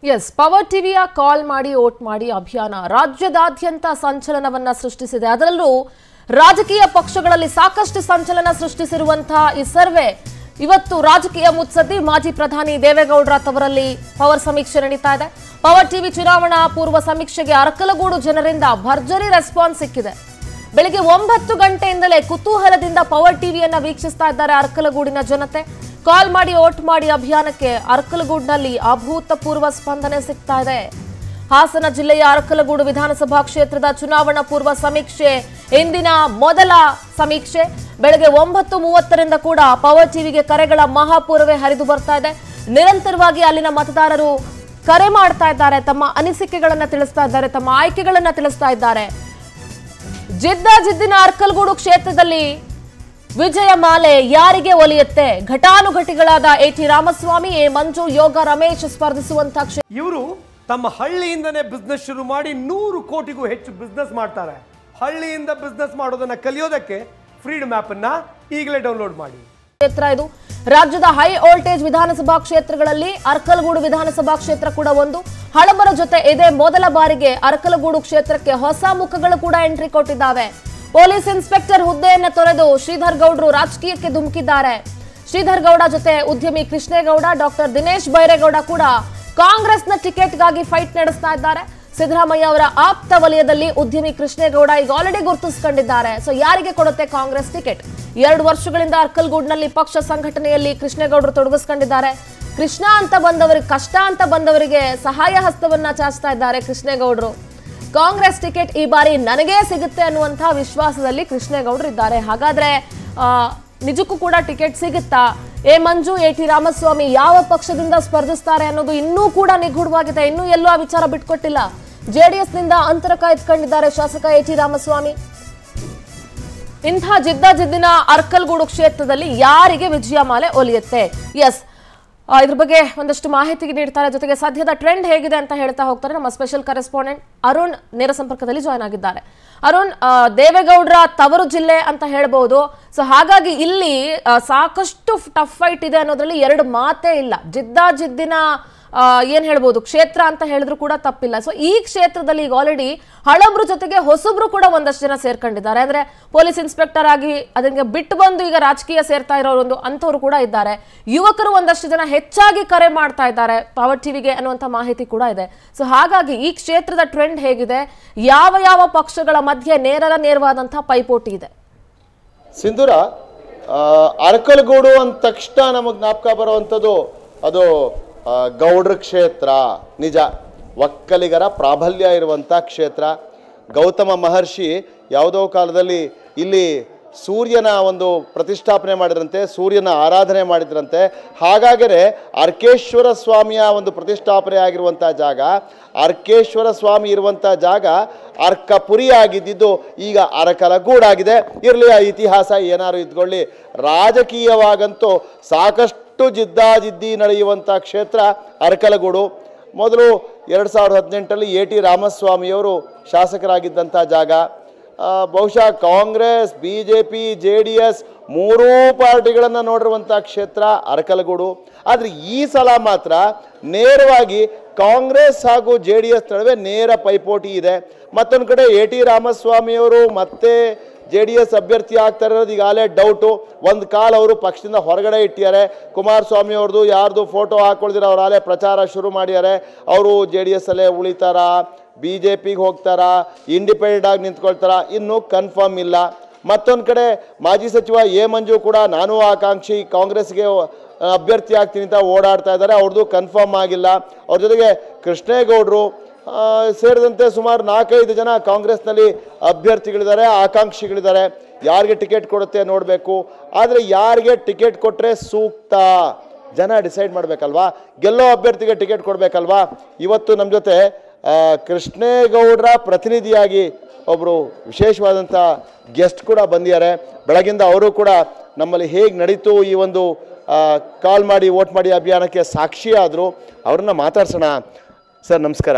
S power ಟಿವಿಯ ಕಾಲ್ ಮಾಡಿ vote ಮಾಡಿ ಅಭಿಯಾನ ರಾಜ್ಯದಾದ್ಯಂತ ಸಂಚಲನವನ್ನ ಸೃಷ್ಟಿಸಿದೆ ಅದರಲ್ಲೂ ರಾಜಕೀಯ ಪಕ್ಷಗಳಲ್ಲಿ ಸಾಕಷ್ಟು ಸಂಚಲನ ಸೃಷ್ಟಿಸಿರುವಂತಹ ಈ ಸರ್ವೆ ಇವತ್ತು ರಾಜಕೀಯ ಮುತ್ಸದ್ದಿ ಮಾಜಿ ಪ್ರಧಾನಿ ದೇವೇಗೌಡರ ತವರಲ್ಲಿ ಪವರ್ ಸಮೀಕ್ಷೆ ನಡೀತಾ ಇದೆ ಪವರ್ ಟಿವಿ ಚುನಾವಣಾ ಪೂರ್ವ ಸಮೀಕ್ಷೆಗೆ ಅರಕಲಗೂಡು ಜನರಿಂದ ಭರ್ಜರಿ ರೆಸ್ಪಾನ್ಸ್ ಸಿಕ್ಕಿದೆ ಬೆಳಿಗ್ಗೆ ಒಂಬತ್ತು ಗಂಟೆಯಿಂದಲೇ ಕುತೂಹಲದಿಂದ ಪವರ್ ಟಿವಿಯನ್ನ ವೀಕ್ಷಿಸ್ತಾ ಇದ್ದಾರೆ ಅರ್ಕಲಗೂಡಿನ ಜನತೆ ಕಾಲ್ ಮಾಡಿ ಓಟ್ ಮಾಡಿ ಅಭಿಯಾನಕ್ಕೆ ಅರ್ಕಲಗೂಡಿನಲ್ಲಿ ಅಭೂತಪೂರ್ವ ಸ್ಪಂದನೆ ಸಿಗ್ತಾ ಇದೆ ಹಾಸನ ಜಿಲ್ಲೆಯ ಅರಕಲಗೂಡು ವಿಧಾನಸಭಾ ಕ್ಷೇತ್ರದ ಚುನಾವಣಾ ಪೂರ್ವ ಸಮೀಕ್ಷೆ ಇಂದಿನ ಮೊದಲ ಸಮೀಕ್ಷೆ ಬೆಳಗ್ಗೆ ಒಂಬತ್ತು ಮೂವತ್ತರಿಂದ ಕೂಡ ಪವರ್ ಟಿವಿಗೆ ಕರೆಗಳ ಮಹಾಪೂರ್ವೇ ಹರಿದು ಬರ್ತಾ ಇದೆ ನಿರಂತರವಾಗಿ ಅಲ್ಲಿನ ಮತದಾರರು ಕರೆ ಮಾಡ್ತಾ ಇದ್ದಾರೆ ತಮ್ಮ ಅನಿಸಿಕೆಗಳನ್ನ ತಿಳಿಸ್ತಾ ಇದ್ದಾರೆ ತಮ್ಮ ಆಯ್ಕೆಗಳನ್ನ ತಿಳಿಸ್ತಾ ಇದ್ದಾರೆ ಜಿದ್ದಾಜಿದ್ದಿನ ಅರ್ಕಲ್ಗೂಡು ಕ್ಷೇತ್ರದಲ್ಲಿ ವಿಜಯ ಮಾಲೆ ಯಾರಿಗೆ ಒಲಿಯುತ್ತೆ ಘಟಾನುಘಟಿಗಳಾದ A T Ramaswamy A Manju Yoga Ramesh ಸ್ಪರ್ಧಿಸುವಂತಹ ಕ್ಷೇತ್ರ ಇವರು ತಮ್ಮ ಹಳ್ಳಿಯಿಂದನೇ ಬಿಸ್ನೆಸ್ ಶುರು ಮಾಡಿ ನೂರು ಕೋಟಿಗೂ ಹೆಚ್ಚು ಬಿಸ್ನೆಸ್ ಮಾಡ್ತಾರೆ ಹಳ್ಳಿಯಿಂದ ಬಿಸ್ನೆಸ್ ಮಾಡೋದನ್ನ ಕಲಿಯೋದಕ್ಕೆ ಫ್ರೀಡಮ್ ಅನ್ನ ಈಗಲೇ ಡೌನ್ಲೋಡ್ ಮಾಡಿ ಕ್ಷೇತ್ರ ಇದು ರಾಜ್ಯದ ಹೈ ವೋಲ್ಟೇಜ್ ವಿಧಾನಸಭಾ ಕ್ಷೇತ್ರಗಳಲ್ಲಿ ಅರ್ಕಲಗೂಡು ವಿಧಾನಸಭಾ ಕ್ಷೇತ್ರ ಕೂಡ ಒಂದು ಹಳಬರ ಜೊತೆ ಇದೇ ಮೊದಲ ಬಾರಿಗೆ ಅರ್ಕಲಗೂಡು ಕ್ಷೇತ್ರಕ್ಕೆ ಹೊಸ ಮುಖಗಳು ಕೂಡ ಎಂಟ್ರಿ ಕೊಟ್ಟಿದ್ದಾವೆ ಪೊಲೀಸ್ ಇನ್ಸ್ಪೆಕ್ಟರ್ ಹುದ್ದೆಯನ್ನ ತೊರೆದು ಶ್ರೀಧರ್ ಗೌಡ್ರು ರಾಜಕೀಯಕ್ಕೆ ಧುಮುಕಿದ್ದಾರೆ ಶ್ರೀಧರ್ ಗೌಡ ಜೊತೆ ಉದ್ಯಮಿ ಕೃಷ್ಣೇಗೌಡ ಡಾಕ್ಟರ್ ದಿನೇಶ್ ಬೈರೇಗೌಡ ಕೂಡ ಕಾಂಗ್ರೆಸ್ನ ಟಿಕೆಟ್ಗಾಗಿ ಫೈಟ್ ನಡೆಸ್ತಾ ಇದ್ದಾರೆ ಸಿದ್ದರಾಮಯ್ಯ ಅವರ ಆಪ್ತ ವಲಯದಲ್ಲಿ ಉದ್ಯಮಿ ಕೃಷ್ಣೇಗೌಡ ಈಗ ಆಲ್ರೆಡಿ ಗುರುತಿಸಿಕೊಂಡಿದ್ದಾರೆ ಸೊ ಯಾರಿಗೆ ಕೊಡುತ್ತೆ ಕಾಂಗ್ರೆಸ್ ಟಿಕೆಟ್ ಎರಡು ವರ್ಷಗಳಿಂದ ಅರ್ಕಲ್ಗೂಡ್ನಲ್ಲಿ ಪಕ್ಷ ಸಂಘಟನೆಯಲ್ಲಿ ಕೃಷ್ಣೇಗೌಡರು ತೊಡಗಿಸ್ಕೊಂಡಿದ್ದಾರೆ ಕೃಷ್ಣ ಅಂತ ಬಂದವರಿಗೆ ಕಷ್ಟ ಅಂತ ಬಂದವರಿಗೆ ಸಹಾಯ ಹಸ್ತವನ್ನ ಚಾಚ್ತಾ ಇದ್ದಾರೆ ಕೃಷ್ಣೇಗೌಡರು ಕಾಂಗ್ರೆಸ್ ಟಿಕೆಟ್ ಈ ಬಾರಿ ನನಗೇ ಸಿಗುತ್ತೆ ಅನ್ನುವಂತಹ ವಿಶ್ವಾಸದಲ್ಲಿ ಕೃಷ್ಣೇಗೌಡರು ಇದ್ದಾರೆ ಹಾಗಾದ್ರೆ ಆ, ನಿಜಕ್ಕೂ ಕೂಡ ಟಿಕೆಟ್ ಸಿಗುತ್ತಾ A Manju A T Ramaswamy ಯಾವ ಪಕ್ಷದಿಂದ ಸ್ಪರ್ಧಿಸ್ತಾರೆ ಅನ್ನೋದು ಇನ್ನೂ ಕೂಡ ನಿಗೂಢವಾಗಿದೆ ಇನ್ನೂ ಎಲ್ಲೂ ಆ ವಿಚಾರ ಬಿಟ್ಕೊಟ್ಟಿಲ್ಲ ಜೆಡಿಎಸ್ ನಿಂದ ಅಂತರ ಕಾಯ್ದುಕೊಂಡಿದ್ದಾರೆ ಶಾಸಕ ಎ ಟಿ ರಾಮಸ್ವಾಮಿ ಇಂಥ ಜಿದ್ದಾಜಿದ್ದಿನ ಅರ್ಕಲ್ಗೂಡು ಕ್ಷೇತ್ರದಲ್ಲಿ ಯಾರಿಗೆ ವಿಜಯಮಾಲೆ ಒಲಿಯುತ್ತೆ ಎಸ್ ಇದ್ರ ಬಗ್ಗೆ ಒಂದಷ್ಟು ಮಾಹಿತಿ ನೀಡ್ತಾರೆ ಜೊತೆಗೆ ಸದ್ಯದ ಟ್ರೆಂಡ್ ಹೇಗಿದೆ ಅಂತ ಹೇಳ್ತಾ ಹೋಗ್ತಾರೆ ನಮ್ಮ ಸ್ಪೆಷಲ್ ಕರೆಸ್ಪಾಂಡೆಂಟ್ ಅರುಣ್ ನೇರ ಸಂಪರ್ಕದಲ್ಲಿ ಜಾಯ್ನ್ ಆಗಿದ್ದಾರೆ ಅರುಣ್ ಆ, ದೇವೇಗೌಡರ ತವರು ಜಿಲ್ಲೆ ಅಂತ ಹೇಳ್ಬಹುದು ಸೊ ಹಾಗಾಗಿ ಇಲ್ಲಿ ಆ, ಸಾಕಷ್ಟು ಟಫ್ ಫೈಟ್ ಇದೆ ಅನ್ನೋದ್ರಲ್ಲಿ ಎರಡು ಮಾತೇ ಇಲ್ಲ ಜಿದ್ದಾಜಿದ್ದಿನ ಆ, ಏನ್ ಹೇಳ್ಬೋದು ಕ್ಷೇತ್ರ ಅಂತ ಹೇಳಿದ್ರು ಕೂಡ ತಪ್ಪಿಲ್ಲ ಸೊ ಈ ಕ್ಷೇತ್ರದಲ್ಲಿ ಈಗ ಆಲ್ರೆಡಿ ಹಳಬ್ರು ಜೊತೆಗೆ ಹೊಸಬ್ರು ಕೂಡ ಒಂದಷ್ಟು ಜನ ಸೇರ್ಕೊಂಡಿದ್ದಾರೆ ಅಂದ್ರೆ ಪೊಲೀಸ್ ಇನ್ಸ್ಪೆಕ್ಟರ್ ಆಗಿ ಅದಕ್ಕೆ ಬಿಟ್ಟು ಬಂದು ಈಗ ರಾಜಕೀಯ ಸೇರ್ತಾ ಇರೋರು ಒಂದು ಅಂಥವ್ರು ಕೂಡ ಇದ್ದಾರೆ ಯುವಕರು ಒಂದಷ್ಟು ಜನ ಹೆಚ್ಚಾಗಿ ಕರೆ ಮಾಡ್ತಾ ಇದ್ದಾರೆ ಪವರ್ ಟಿವಿಗೆ ಅನ್ನುವಂಥ ಮಾಹಿತಿ ಕೂಡ ಇದೆ ಸೊ ಹಾಗಾಗಿ ಈ ಕ್ಷೇತ್ರದ ಟ್ರೆಂಡ್ ಹೇಗಿದೆ ಯಾವ ಯಾವ ಪಕ್ಷಗಳ ಮಧ್ಯೆ ನೇರರ ನೇರವಾದಂತಹ ಪೈಪೋಟಿ ಇದೆ ಸಿಂಧೂರ ಆ, ಅರಕಲಗೂಡು ಅಂದ ತಕ್ಷಣ ನಮಗೆ ಜ್ಞಾಪಕ ಬರುವಂಥದ್ದು ಅದು ಆ, ಗೌಡ್ರ ಕ್ಷೇತ್ರ ನಿಜ ಒಕ್ಕಲಿಗರ ಪ್ರಾಬಲ್ಯ ಇರುವಂಥ ಕ್ಷೇತ್ರ ಗೌತಮ ಮಹರ್ಷಿ ಯಾವುದೋ ಕಾಲದಲ್ಲಿ ಇಲ್ಲಿ ಸೂರ್ಯನ ಒಂದು ಪ್ರತಿಷ್ಠಾಪನೆ ಮಾಡಿದ್ರಂತೆ ಸೂರ್ಯನ ಆರಾಧನೆ ಮಾಡಿದ್ರಂತೆ ಹಾಗಾದರೆ ಅರ್ಕೇಶ್ವರ ಸ್ವಾಮಿಯ ಒಂದು ಪ್ರತಿಷ್ಠಾಪನೆ ಆಗಿರುವಂಥ ಜಾಗ ಅರ್ಕೇಶ್ವರ ಸ್ವಾಮಿ ಇರುವಂಥ ಜಾಗ ಅರ್ಕಪುರಿ ಆಗಿದ್ದಿದ್ದು ಈಗ ಅರಕಲಗೂಡಾಗಿದೆ ಇರಲಿ ಆ ಇತಿಹಾಸ ಏನಾರು ಇದ್ಕೊಳ್ಳಿ ರಾಜಕೀಯವಾಗಂತೂ ಸಾಕಷ್ಟು ಜಿದ್ದಾಜಿದ್ದಿ ನಡೆಯುವಂಥ ಕ್ಷೇತ್ರ ಅರಕಲಗೂಡು ಮೊದಲು ಎರಡು ಸಾವಿರದ ಹದಿನೆಂಟರಲ್ಲಿ ಎ ಟಿ ರಾಮಸ್ವಾಮಿಯವರು ಶಾಸಕರಾಗಿದ್ದಂಥ ಜಾಗ ಆ, ಬಹುಶಃ Congress B J P J D S ಮೂರೂ ಪಾರ್ಟಿಗಳನ್ನು ನೋಡಿರುವಂಥ ಕ್ಷೇತ್ರ ಅರಕಲಗೂಡು ಆದರೆ ಈ ಸಲ ಮಾತ್ರ ನೇರವಾಗಿ ಕಾಂಗ್ರೆಸ್ ಹಾಗೂ ಜೆ ಡಿ ಎಸ್ ನಡುವೆ ನೇರ ಪೈಪೋಟಿ ಇದೆ ಮತ್ತೊಂದು ಕಡೆ ಎ ಟಿ ರಾಮಸ್ವಾಮಿಯವರು ಮತ್ತೆ ಜೆ ಡಿ ಎಸ್ ಅಭ್ಯರ್ಥಿ ಆಗ್ತಾರೆ ಅನ್ನೋದು ಈಗಾಗಲೇ ಡೌಟು ಒಂದು ಕಾಲ ಅವರು ಪಕ್ಷದಿಂದ ಹೊರಗಡೆ ಇಟ್ಟಿದ್ದಾರೆ ಕುಮಾರಸ್ವಾಮಿ ಅವ್ರದ್ದು ಯಾರ್ದು ಫೋಟೋ ಹಾಕೊಳ್ದಿರ ಅವ್ರು ಆಲೇ ಪ್ರಚಾರ ಶುರು ಮಾಡಿದ್ದಾರೆ ಅವರು ಜೆ ಡಿ ಎಸ್ ಅಲ್ಲೇ ಉಳಿತಾರಾ ಬಿ ಜೆ ಪಿಗೆ ಹೋಗ್ತಾರಾ ಇಂಡಿಪೆಂಡೆಂಟ್ ಆಗಿ ನಿಂತ್ಕೊಳ್ತಾರಾ ಇನ್ನೂ ಕನ್ಫರ್ಮ್ ಇಲ್ಲ ಮತ್ತೊಂದು ಕಡೆ ಮಾಜಿ ಸಚಿವ ಎ ಮಂಜು ಕೂಡ ನಾನು ಆಕಾಂಕ್ಷಿ ಕಾಂಗ್ರೆಸ್ಗೆ ಅಭ್ಯರ್ಥಿ ಆಗ್ತೀನಿ ಅಂತ ಓಡಾಡ್ತಾ ಇದ್ದಾರೆ ಅವ್ರದ್ದು ಕನ್ಫರ್ಮ್ ಆಗಿಲ್ಲ ಅವ್ರ ಜೊತೆಗೆ ಕೃಷ್ಣೇಗೌಡರು ಆ, ಸೇರಿದಂತೆ ಸುಮಾರು ನಾಲ್ಕೈದು ಜನ ಕಾಂಗ್ರೆಸ್ನಲ್ಲಿ ಅಭ್ಯರ್ಥಿಗಳಿದ್ದಾರೆ ಆಕಾಂಕ್ಷಿಗಳಿದ್ದಾರೆ ಯಾರಿಗೆ ಟಿಕೆಟ್ ಕೊಡುತ್ತೆ ನೋಡಬೇಕು ಆದರೆ ಯಾರಿಗೆ ಟಿಕೆಟ್ ಕೊಟ್ಟರೆ ಸೂಕ್ತ ಜನ ಡಿಸೈಡ್ ಮಾಡಬೇಕಲ್ವಾ ಗೆಲ್ಲೋ ಅಭ್ಯರ್ಥಿಗೆ ಟಿಕೆಟ್ ಕೊಡಬೇಕಲ್ವಾ ಇವತ್ತು ನಮ್ಮ ಜೊತೆ ಆ, ಕೃಷ್ಣೇಗೌಡರ ಪ್ರತಿನಿಧಿಯಾಗಿ ಒಬ್ಬರು ವಿಶೇಷವಾದಂಥ ಗೆಸ್ಟ್ ಕೂಡ ಬಂದಿದ್ದಾರೆ ಬೆಳಗಿಂದ ಅವರು ಕೂಡ ನಮ್ಮಲ್ಲಿ ಹೇಗೆ ನಡೀತು ಈ ಒಂದು ಕಾಲ್ ಮಾಡಿ ವೋಟ್ ಮಾಡಿ ಅಭಿಯಾನಕ್ಕೆ ಸಾಕ್ಷಿಯಾದರು ಅವ್ರನ್ನ ಮಾತಾಡ್ಸೋಣ ಸರ್ ನಮಸ್ಕಾರ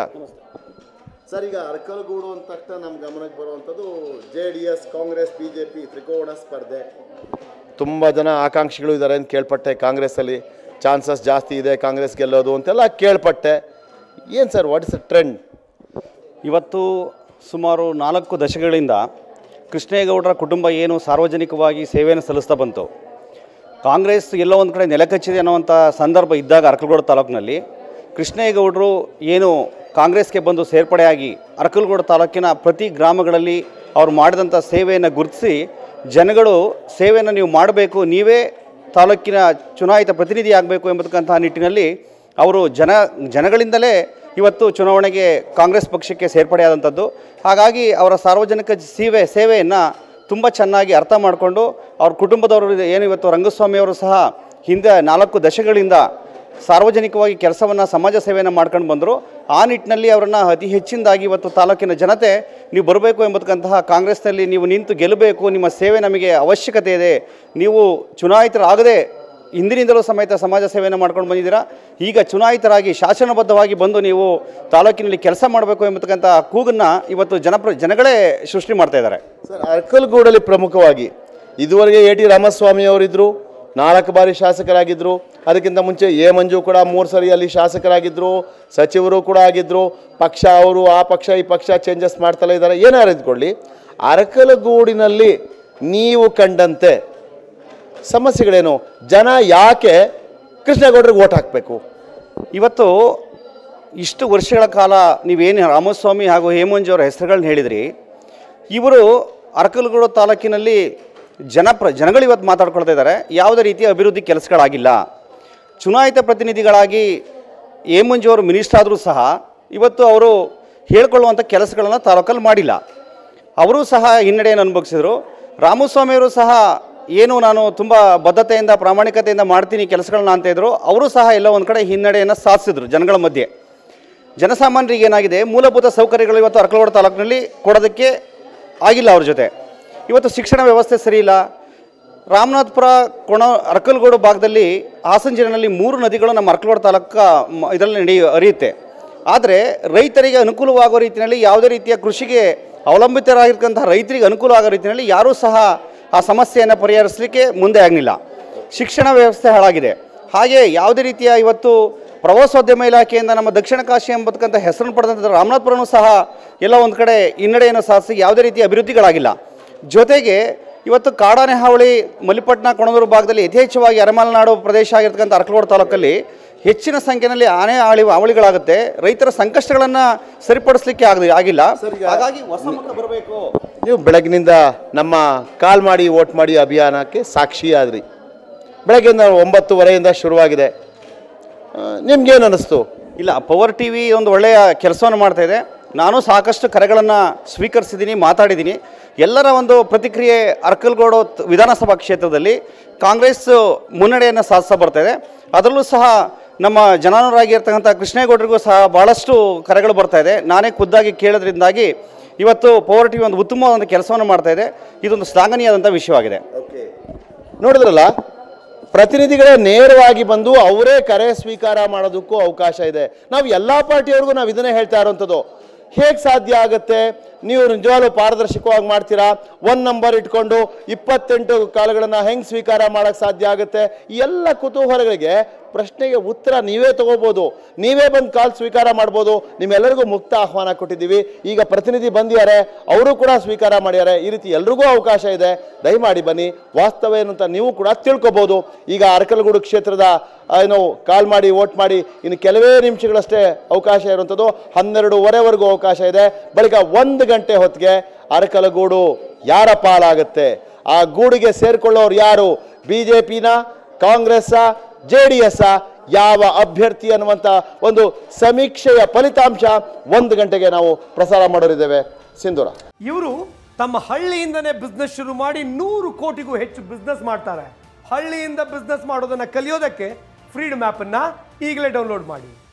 ಸರ್ ಈಗ ಅರಕಲಗೂಡು ಅಂದ ತಕ್ಷಣ ನಮ್ಮ ಗಮನಕ್ಕೆ ಬರುವಂಥದ್ದು J D S Congress B J P ತ್ರಿಕೋಣ ಸ್ಪರ್ಧೆ ತುಂಬ ಜನ ಆಕಾಂಕ್ಷಿಗಳು ಇದ್ದಾರೆ ಅಂತ ಕೇಳ್ಪಟ್ಟೆ ಕಾಂಗ್ರೆಸ್ಸಲ್ಲಿ ಚಾನ್ಸಸ್ ಜಾಸ್ತಿ ಇದೆ ಕಾಂಗ್ರೆಸ್ ಗೆಲ್ಲೋದು ಅಂತೆಲ್ಲ ಕೇಳ್ಪಟ್ಟೆ ಏನು sir what is the trend ಇವತ್ತು ಸುಮಾರು ನಾಲ್ಕು ದಶಕಗಳಿಂದ ಕೃಷ್ಣೇಗೌಡರ ಕುಟುಂಬ ಏನು ಸಾರ್ವಜನಿಕವಾಗಿ ಸೇವೆಯನ್ನು ಸಲ್ಲಿಸ್ತಾ ಬಂತು ಕಾಂಗ್ರೆಸ್ ಎಲ್ಲೋ ಒಂದು ಕಡೆ ನೆಲಕಚ್ಚಿದೆ ಅನ್ನುವಂಥ ಸಂದರ್ಭ ಇದ್ದಾಗ ಅರಕಲಗೌಡ ತಾಲೂಕಿನಲ್ಲಿ ಕೃಷ್ಣೇಗೌಡರು ಏನು ಕಾಂಗ್ರೆಸ್ಗೆ ಬಂದು ಸೇರ್ಪಡೆಯಾಗಿ ಅರಕಲಗೌಡ ತಾಲೂಕಿನ ಪ್ರತಿ ಗ್ರಾಮಗಳಲ್ಲಿ ಅವ್ರು ಮಾಡಿದಂಥ ಸೇವೆಯನ್ನು ಗುರುತಿಸಿ ಜನಗಳು ಸೇವೆಯನ್ನು ನೀವು ಮಾಡಬೇಕು ನೀವೇ ತಾಲೂಕಿನ ಚುನಾಯಿತ ಪ್ರತಿನಿಧಿ ಆಗಬೇಕು ಎಂಬತಕ್ಕಂತಹ ನಿಟ್ಟಿನಲ್ಲಿ ಅವರು ಜನ ಜನಗಳಿಂದಲೇ ಇವತ್ತು ಚುನಾವಣೆಗೆ ಕಾಂಗ್ರೆಸ್ ಪಕ್ಷಕ್ಕೆ ಸೇರ್ಪಡೆಯಾದಂಥದ್ದು ಹಾಗಾಗಿ ಅವರ ಸಾರ್ವಜನಿಕ ಸೇವೆ ಸೇವೆಯನ್ನು ತುಂಬ ಚೆನ್ನಾಗಿ ಅರ್ಥ ಮಾಡಿಕೊಂಡು ಅವ್ರ ಕುಟುಂಬದವರು ಏನು ಇವತ್ತು ರಂಗಸ್ವಾಮಿಯವರು ಸಹ ಹಿಂದೆ ನಾಲ್ಕು ದಶಕಗಳಿಂದ ಸಾರ್ವಜನಿಕವಾಗಿ ಕೆಲಸವನ್ನು ಸಮಾಜ ಸೇವೆಯನ್ನು ಮಾಡ್ಕೊಂಡು ಬಂದರು ಆ ನಿಟ್ಟಿನಲ್ಲಿ ಅವರನ್ನು ಅತಿ ಹೆಚ್ಚಿನದಾಗಿ ಇವತ್ತು ತಾಲೂಕಿನ ಜನತೆ ನೀವು ಬರಬೇಕು ಎಂಬತಕ್ಕಂತಹ ಕಾಂಗ್ರೆಸ್ನಲ್ಲಿ ನೀವು ನಿಂತು ಗೆಲ್ಲಬೇಕು ನಿಮ್ಮ ಸೇವೆ ನಮಗೆ ಅವಶ್ಯಕತೆ ಇದೆ ನೀವು ಚುನಾಯಿತರಾಗದೆ ಹಿಂದಿನಿಂದಲೂ ಸಮೇತ ಸಮಾಜ ಸೇವೆಯನ್ನು ಮಾಡ್ಕೊಂಡು ಬಂದಿದ್ದೀರಾ ಈಗ ಚುನಾಯಿತರಾಗಿ ಶಾಸನಬದ್ಧವಾಗಿ ಬಂದು ನೀವು ತಾಲೂಕಿನಲ್ಲಿ ಕೆಲಸ ಮಾಡಬೇಕು ಎಂಬತಕ್ಕಂಥ ಕೂಗನ್ನು ಇವತ್ತು ಜನಪ್ರ ಜನಗಳೇ ಸೃಷ್ಟಿ ಮಾಡ್ತಾ ಇದ್ದಾರೆ ಸರ್ ಅರ್ಕಲ್ಗೂಡಲ್ಲಿ ಪ್ರಮುಖವಾಗಿ ಇದುವರೆಗೆ ಎ ಟಿ ರಾಮಸ್ವಾಮಿ ಅವರಿದ್ದರು ನಾಲ್ಕು ಬಾರಿ ಶಾಸಕರಾಗಿದ್ದರು ಅದಕ್ಕಿಂತ ಮುಂಚೆ ಎ ಮಂಜು ಕೂಡ ಮೂರು ಸರಿ ಅಲ್ಲಿ ಶಾಸಕರಾಗಿದ್ದರು ಸಚಿವರು ಕೂಡ ಆಗಿದ್ದರು ಪಕ್ಷ ಅವರು ಆ ಪಕ್ಷ ಈ ಪಕ್ಷ ಚೇಂಜಸ್ ಮಾಡ್ತಲೇ ಇದ್ದಾರೆ ಏನಾರು ಇದ್ಕೊಳ್ಳಿ ಅರಕಲಗೂಡಿನಲ್ಲಿ ನೀವು ಕಂಡಂತೆ ಸಮಸ್ಯೆಗಳೇನು ಜನ ಯಾಕೆ ಕೃಷ್ಣೇಗೌಡರಿಗೆ ಓಟ್ ಹಾಕಬೇಕು ಇವತ್ತು ಇಷ್ಟು ವರ್ಷಗಳ ಕಾಲ ನೀವೇನು ರಾಮಸ್ವಾಮಿ ಹಾಗೂ ಹೇಮಂಜು ಅವರ ಹೆಸರುಗಳನ್ನ ಹೇಳಿದ್ರಿ ಇವರು ಅರಕಲಗೂಡು ತಾಲೂಕಿನಲ್ಲಿ ಜನಪ್ರ ಜನಗಳು ಇವತ್ತು ಮಾತಾಡ್ಕೊಳ್ತಾ ಇದ್ದಾರೆ ಯಾವುದೇ ರೀತಿಯ ಅಭಿವೃದ್ಧಿ ಕೆಲಸಗಳಾಗಿಲ್ಲ ಚುನಾಯಿತ ಪ್ರತಿನಿಧಿಗಳಾಗಿ ಹೇಮಂಜು ಅವರು ಮಿನಿಸ್ಟರ್ ಆದರೂ ಸಹ ಇವತ್ತು ಅವರು ಹೇಳ್ಕೊಳ್ಳುವಂಥ ಕೆಲಸಗಳನ್ನು ತಾಲೂಕಲ್ಲಿ ಮಾಡಿಲ್ಲ ಅವರೂ ಸಹ ಹಿನ್ನಡೆಯನ್ನು ಅನುಭವಿಸಿದರು ರಾಮಸ್ವಾಮಿಯವರು ಸಹ ಏನು ನಾನು ತುಂಬ ಬದ್ಧತೆಯಿಂದ ಪ್ರಾಮಾಣಿಕತೆಯಿಂದ ಮಾಡ್ತೀನಿ ಕೆಲಸಗಳನ್ನ ಅಂತ ಇದ್ರು ಅವರು ಸಹ ಎಲ್ಲ ಒಂದು ಕಡೆ ಹಿನ್ನಡೆಯನ್ನು ಸಾಧಿಸಿದ್ರು ಜನಗಳ ಮಧ್ಯೆ ಜನಸಾಮಾನ್ಯರಿಗೆ ಏನಾಗಿದೆ ಮೂಲಭೂತ ಸೌಕರ್ಯಗಳು ಇವತ್ತು ಅರಕಲಗೌಡ ತಾಲೂಕಿನಲ್ಲಿ ಕೊಡೋದಕ್ಕೆ ಆಗಿಲ್ಲ ಅವ್ರ ಜೊತೆ ಇವತ್ತು ಶಿಕ್ಷಣ ವ್ಯವಸ್ಥೆ ಸರಿ ಇಲ್ಲ ರಾಮನಾಥ್ಪುರ ಕೊಣ ಅರಕಲಗೂಡು ಭಾಗದಲ್ಲಿ ಹಾಸನ ಜಿಲ್ಲೆನಲ್ಲಿ ಮೂರು ನದಿಗಳು ನಮ್ಮ ಅರಕಲಗೂಡು ತಾಲೂಕು ಇದರಲ್ಲಿ ನಡೆಯ ಹರಿಯುತ್ತೆ ಆದರೆ ರೈತರಿಗೆ ಅನುಕೂಲವಾಗೋ ರೀತಿಯಲ್ಲಿ ಯಾವುದೇ ರೀತಿಯ ಕೃಷಿಗೆ ಅವಲಂಬಿತರಾಗಿರ್ತಕ್ಕಂತಹ ರೈತರಿಗೆ ಅನುಕೂಲ ಆಗೋ ರೀತಿಯಲ್ಲಿ ಯಾರೂ ಸಹ ಆ ಸಮಸ್ಯೆಯನ್ನು ಪರಿಹರಿಸಲಿಕ್ಕೆ ಮುಂದೆ ಆಗಲಿಲ್ಲ ಶಿಕ್ಷಣ ವ್ಯವಸ್ಥೆ ಹಾಳಾಗಿದೆ ಹಾಗೆ ಯಾವುದೇ ರೀತಿಯ ಇವತ್ತು ಪ್ರವಾಸೋದ್ಯಮ ಇಲಾಖೆಯಿಂದ ನಮ್ಮ ದಕ್ಷಿಣ ಕಾಶಿ ಎಂಬತಕ್ಕಂಥ ಹೆಸರನ್ನು ಪಡೆದಂಥ ರಾಮನಾಥ್ಪುರನೂ ಸಹ ಎಲ್ಲ ಒಂದು ಕಡೆ ಹಿನ್ನಡೆಯನ್ನು ಸಾಧಿಸಿ ಯಾವುದೇ ರೀತಿಯ ಅಭಿವೃದ್ಧಿಗಳಾಗಿಲ್ಲ ಜೊತೆಗೆ ಇವತ್ತು ಕಾಡಾನೆ ಹಾವಳಿ ಮಲ್ಲಿಪಟ್ಟಣ ಕೊಣದೂರು ಭಾಗದಲ್ಲಿ ಯಥೇಚ್ಛವಾಗಿ ಅರಮಲೆನಾಡು ಪ್ರದೇಶ ಆಗಿರ್ತಕ್ಕಂಥ ಅರಕಲಗೂಡು ತಾಲೂಕಲ್ಲಿ ಹೆಚ್ಚಿನ ಸಂಖ್ಯೆಯಲ್ಲಿ ಆನೆ ಆಳಿ ಹಾವಳಿಗಳಾಗುತ್ತೆ ರೈತರ ಸಂಕಷ್ಟಗಳನ್ನು ಸರಿಪಡಿಸಲಿಕ್ಕೆ ಆಗಲಿ ಆಗಿಲ್ಲ ಹಾಗಾಗಿ ಹೊಸ ಮುಖ ಬರಬೇಕು ನೀವು ಬೆಳಗಿನಿಂದ ನಮ್ಮ ಕಾಲ್ ಮಾಡಿ ವೋಟ್ ಮಾಡಿ ಅಭಿಯಾನಕ್ಕೆ ಸಾಕ್ಷಿಯಾದ್ರಿ ಬೆಳಗ್ಗೆಯಿಂದ ಒಂಬತ್ತುವರೆಯಿಂದ ಶುರುವಾಗಿದೆ ನಿಮ್ಗೇನು ಅನ್ನಿಸ್ತು ಇಲ್ಲ ಪವರ್ ಟಿ ವಿ ಒಂದು ಒಳ್ಳೆಯ ಕೆಲಸವನ್ನು ಮಾಡ್ತಾ ಇದೆ ನಾನು ಸಾಕಷ್ಟು ಕರೆಗಳನ್ನು ಸ್ವೀಕರಿಸಿದ್ದೀನಿ ಮಾತಾಡಿದ್ದೀನಿ ಎಲ್ಲರ ಒಂದು ಪ್ರತಿಕ್ರಿಯೆ ಅರ್ಕಲ್ಗೋಡು ತ್- ವಿಧಾನಸಭಾ ಕ್ಷೇತ್ರದಲ್ಲಿ ಕಾಂಗ್ರೆಸ್ ಮುನ್ನಡೆಯನ್ನು ಸಾಧಿಸ್ತಾ ಬರ್ತಾ ಇದೆ ಅದರಲ್ಲೂ ಸಹ ನಮ್ಮ ಜನಾನುರಾಗಿರ್ತಕ್ಕಂಥ ಕೃಷ್ಣೇಗೌಡರಿಗೂ ಸಹ ಭಾಳಷ್ಟು ಕರೆಗಳು ಬರ್ತಾ ಇದೆ ನಾನೇ ಖುದ್ದಾಗಿ ಕೇಳೋದ್ರಿಂದಾಗಿ ಇವತ್ತು ಪವರ್ ಟಿ ವಿ ಒಂದು ಉತ್ತಮವಾದ ಒಂದು ಕೆಲಸವನ್ನು ಮಾಡ್ತಾ ಇದೆ ಇದೊಂದು ಶ್ಲಾಘನೀಯವಾದಂಥ ವಿಷಯವಾಗಿದೆ ನೋಡಿದ್ರಲ್ಲ ಪ್ರತಿನಿಧಿಗಳೇ ನೇರವಾಗಿ ಬಂದು ಅವರೇ ಕರೆ ಸ್ವೀಕಾರ ಮಾಡೋದಕ್ಕೂ ಅವಕಾಶ ಇದೆ ನಾವು ಎಲ್ಲ ಪಾರ್ಟಿಯವ್ರಿಗೂ ನಾವು ಇದನ್ನೇ ಹೇಳ್ತಾ ಇರೋವಂಥದ್ದು ಹೇಗೆ ಸಾಧ್ಯ ಆಗುತ್ತೆ ನೀವು ನಿಜವಾಗ್ಲೂ ಪಾರದರ್ಶಕವಾಗಿ ಮಾಡ್ತೀರಾ ಒನ್ ನಂಬರ್ ಇಟ್ಕೊಂಡು ಇಪ್ಪತ್ತೆಂಟು ಕಾಲಗಳನ್ನು ಹೆಂಗೆ ಸ್ವೀಕಾರ ಮಾಡೋಕ್ಕೆ ಸಾಧ್ಯ ಆಗುತ್ತೆ ಈ ಎಲ್ಲ ಕುತೂಹಲಗಳಿಗೆ ಪ್ರಶ್ನೆಗೆ ಉತ್ತರ ನೀವೇ ತಗೋಬೋದು ನೀವೇ ಬಂದು ಕಾಲ್ ಸ್ವೀಕಾರ ಮಾಡ್ಬೋದು ನಿಮ್ಮೆಲ್ಲರಿಗೂ ಮುಕ್ತ ಆಹ್ವಾನ ಕೊಟ್ಟಿದ್ದೀವಿ ಈಗ ಪ್ರತಿನಿಧಿ ಬಂದಿದ್ದಾರೆ ಅವರು ಕೂಡ ಸ್ವೀಕಾರ ಮಾಡ್ಯಾರೆ ಈ ರೀತಿ ಎಲ್ರಿಗೂ ಅವಕಾಶ ಇದೆ ದಯಮಾಡಿ ಬನ್ನಿ ವಾಸ್ತವ ಏನು ಅಂತ ನೀವು ಕೂಡ ತಿಳ್ಕೊಬೋದು ಈಗ ಅರಕಲಗೂಡು ಕ್ಷೇತ್ರದ ಆ, ಏನು ಕಾಲ್ ಮಾಡಿ ವೋಟ್ ಮಾಡಿ ಇನ್ನು ಕೆಲವೇ ನಿಮಿಷಗಳಷ್ಟೇ ಅವಕಾಶ ಇರುವಂಥದ್ದು ಹನ್ನೆರಡೂವರೆವರೆಗೂ ಅವಕಾಶ ಇದೆ ಬಳಿಕ ಒಂದು ಗಂಟೆ ಹೊತ್ತಿಗೆ ಅರಕಲಗೂಡು ಯಾರ ಪಾಲಾಗುತ್ತೆ ಆ ಗೂಡಿಗೆ ಸೇರ್ಕೊಳ್ಳೋರು ಯಾರು ಬಿ ಜೆ ಪಿನ ಕಾಂಗ್ರೆಸ್ಸ ಜೆ ಡಿ ಎಸ್ ಯಾವ ಅಭ್ಯರ್ಥಿ ಅನ್ನುವಂಥ ಒಂದು ಸಮೀಕ್ಷೆಯ ಫಲಿತಾಂಶ ಒಂದು ಗಂಟೆಗೆ ನಾವು ಪ್ರಸಾರ ಮಾಡೋರಿದ್ದೇವೆ ಸಿಂಧೂರ ಇವರು ತಮ್ಮ ಹಳ್ಳಿಯಿಂದನೇ ಬಿಸ್ನೆಸ್ ಶುರು ಮಾಡಿ ನೂರು ಕೋಟಿಗೂ ಹೆಚ್ಚು ಬಿಸ್ನೆಸ್ ಮಾಡ್ತಾರೆ ಹಳ್ಳಿಯಿಂದ ಬಿಸ್ನೆಸ್ ಮಾಡೋದನ್ನ ಕಲಿಯೋದಕ್ಕೆ ಫ್ರೀಡಮ್ ಆ್ಯಪನ್ನು ಈಗಲೇ ಡೌನ್ಲೋಡ್ ಮಾಡಿ